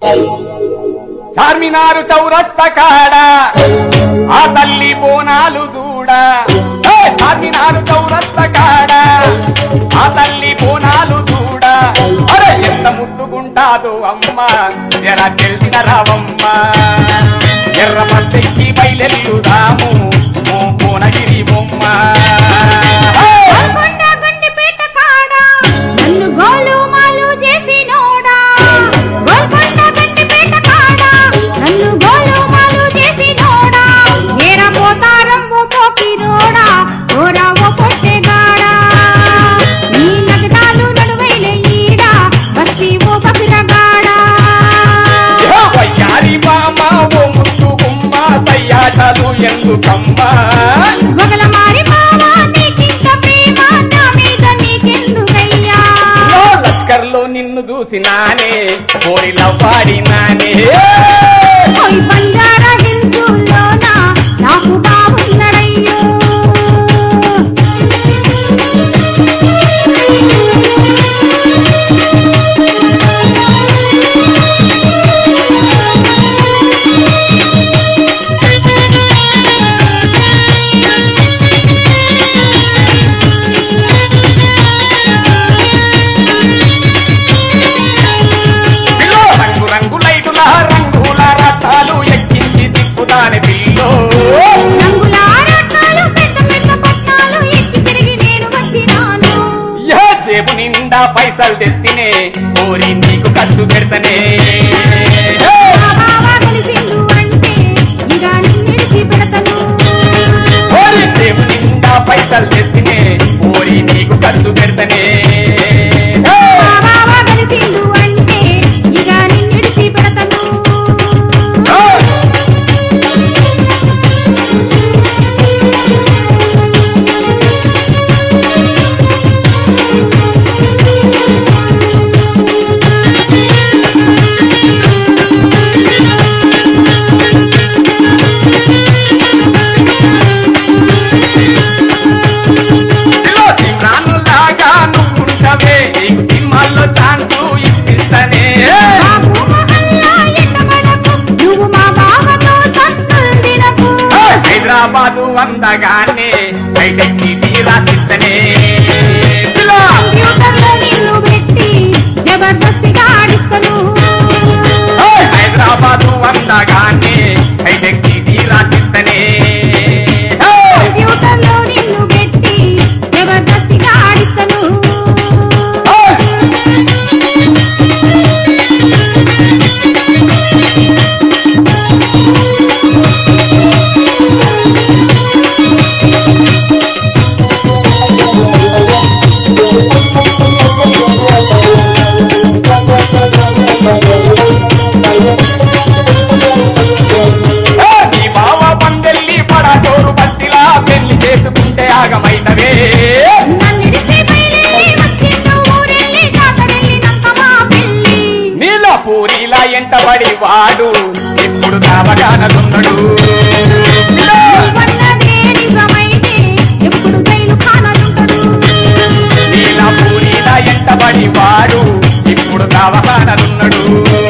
చార్మినారు చౌరస్త కాడ ఆ తల్లి బోనాలు చూడ ఏ, చార్మినారు చౌరస్త కాడ ఆ తల్లి బోనాలు చూడ అరే ఎంత ముద్దుగుంటాదో అమ్మ ఎర తెలిసిన రావమ్మ ఎర్ర పత్తెక్కి బయలెల్లుదాము ఓ భువనగిరి బొమ్మ హే! గోల్కొండ గండిపేట కాడ నన్ను గోలు మాలు చేసినోడా గోల్కొండ గండిపేట కాడ నన్ను గోలు మాలు చేసినోడా ఏర పోతారం ఓ పోకినోడా ఓరా ఓ పొట్టెగాడా నీ నగదాలు నడువైన ఈడ బస్సి ఓ బసిరగాడా వయ్యారి బామ ఓ ముత్తు గుమ్మ సయ్యాటలు ఎందుకమ్మా మొగల మారి మావా నీకింత ప్రేమ నా మీద నీకెందుకయ్యా ఓ లస్కర్లో నిన్ను చూసినానే కోరిలవ్వాడినానే పోయి బంజారా హిల్సుల్లోన నాకు బాగున్నడయ్యో పిల్లో రంగు రంగు లైటుల రంగుల రథాలు ఎక్కించి తిప్పుతానే పిల్లో రంగుల రత్నాలు పెద్ద పెద్ద పట్నాలు ఎక్కి తిరిగి నేను వచ్చినాను యా జేబు నిండా పైసలు తెస్తినే కోరి నీకు ఖర్చు పెడతనే మా బావ కలిసిండు అంటే ఇక నిన్నిడిచి పెడతను కోరి జేబు నిండా పైసలు తెస్తినే కోరి నీకు ఖర్చు పెడతనే మా బావ కలిసిండు అంటే ఇక నిన్నిడిచి పెడతను పిల్లో సిమ్రానులాగా నువ్వుంటవే నీకు సినిమాల్లో ఛాన్స్ ఇప్పిస్తనే బాబు మహల్లా ఎట్టబడకు, నువ్వు మా బావతో తన్నులు తినకు. హైదరాబాదు అందగానే హైటెక్ సిటీ రాసిస్తనే పిల్ల కంప్యూటర్లో నిన్ను పెట్టి జబర్దస్తిగా ఆడిస్తను. హైదరాబాదు అందగానే హైటెక్ సిటీ రాసిస్తనే కంప్యూటర్లో నిన్ను పెట్టి జబర్దస్తిగా ఆడిస్తను. నీ బావ పందెల్లి పడచోరు బస్తిలా పెళ్లి చేసుకుంటే ఆగమైనవే నన్నిడిసి బయలుదేరి వచ్చిండు ఊరెళ్ళి జాతరెళ్ళినాక మా పెళ్ళి. నీల పూరిలా ఎంటబడి వాడు ఇప్పుడు కావగానలున్నాడు నీవన్నదే నిజమైతే ఎప్పుడు జైలు ఖానాలుంటడు. నీల పూరిలా ఎంటబడి వాడు ఇప్పుడు కావగానలున్నాడు